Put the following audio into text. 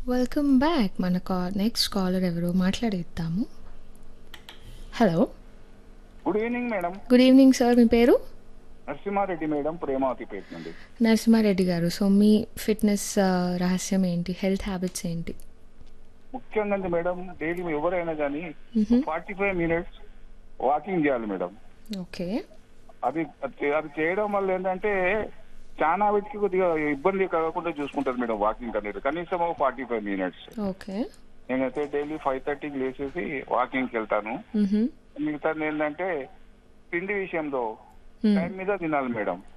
welcome back మన కా next caller ఎవరో మాట్లాడిద్దాము hello good evening madam good evening sir మీ పేరు నరసింహారెడ్డి మేడం ప్రేమావతిపేట నుండి నరసింహారెడ్డి గారు సో మీ ఫిట్నెస్ రహస్యం ఏంటి హెల్త్ హ్యాబిట్స్ ఏంటి ముఖ్యంగా అంటే మేడం డైలీ ఎవరైనా కానీ ఫార్టీ ఫైవ్ మినిట్స్ వాకింగ్ చేయాలి మేడం ఓకే అది అది అది చేయడం వల్ల ఏంటంటే చాలా వీటికి కొద్దిగా ఇబ్బంది కాకుండా చూసుకుంటుంది మేడం వాకింగ్ అనేది కనీసం ఒక ఫార్టీ ఫైవ్ మినిట్స్ ఓకే నేనైతే డైలీ ఫైవ్ థర్టీకి లేచేసి వాకింగ్కి వెళ్తాను మిగతా ఏంటంటే తిండి విషయంలో టైం మీద తినాలి మేడం